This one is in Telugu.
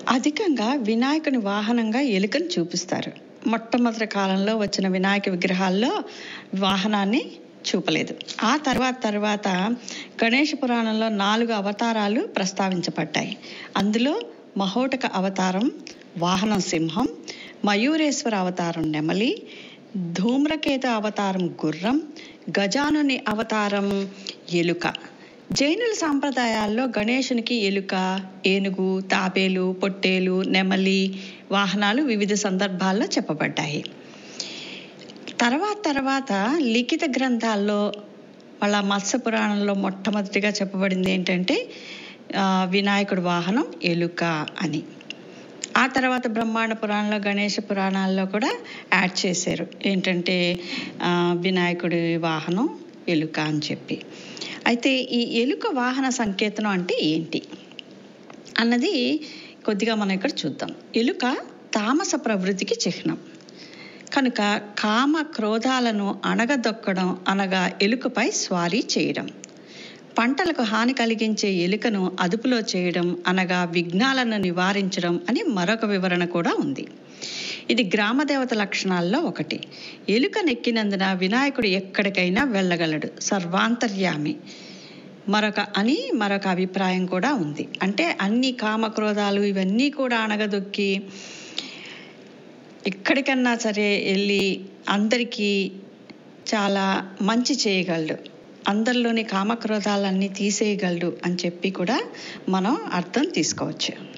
అధికంగా వినాయకుని వాహనంగా ఎలుకను చూపిస్తారు మొట్టమొదటి కాలంలో వచ్చిన వినాయక విగ్రహాల్లో వాహనాన్ని చూపలేదు ఆ తర్వాత తర్వాత గణేష పురాణంలో నాలుగు అవతారాలు ప్రస్తావించబడ్డాయి అందులో మహోటక అవతారం వాహనం సింహం మయూరేశ్వర అవతారం నెమలి ధూమ్రకేతు అవతారం గుర్రం గజానుని అవతారం ఎలుక జైనుల సాంప్రదాయాల్లో గణేశునికి ఎలుక ఏనుగు తాబేలు పొట్టేలు నెమలి వాహనాలు వివిధ సందర్భాల్లో చెప్పబడ్డాయి తర్వాత తర్వాత లిఖిత గ్రంథాల్లో వాళ్ళ మత్స్య పురాణంలో మొట్టమొదటిగా చెప్పబడింది ఏంటంటే ఆ, వినాయకుడి వాహనం ఎలుక అని ఆ తర్వాత బ్రహ్మాండ పురాణంలో గణేష పురాణాల్లో కూడా యాడ్ చేశారు ఏంటంటే ఆ, వినాయకుడి వాహనం ఎలుక అని చెప్పి అయితే ఈ ఎలుక వాహన సంకేతనం అంటే ఏంటి అన్నది కొద్దిగా మనం ఇక్కడ చూద్దాం ఎలుక తామస ప్రవృత్తికి చిహ్నం కనుక కామ క్రోధాలను అణగదొక్కడం అనగా ఎలుకపై స్వారీ చేయడం పంటలకు హాని కలిగించే ఎలుకను అదుపులో చేయడం అనగా విఘ్నాలను నివారించడం అని మరొక వివరణ కూడా ఉంది ఇది గ్రామదేవత లక్షణాల్లో ఒకటి ఎలుక నెక్కినందున వినాయకుడు ఎక్కడికైనా వెళ్ళగలడు సర్వాంతర్యామి మరొక అని మరొక అభిప్రాయం కూడా ఉంది అంటే అన్ని కామక్రోధాలు ఇవన్నీ కూడా అణగదొక్కి ఎక్కడికన్నా సరే వెళ్ళి అందరికీ చాలా మంచి చేయగలడు అందరిలోని కామక్రోధాలన్నీ తీసేయగలడు అని చెప్పి కూడా మనం అర్థం తీసుకోవచ్చు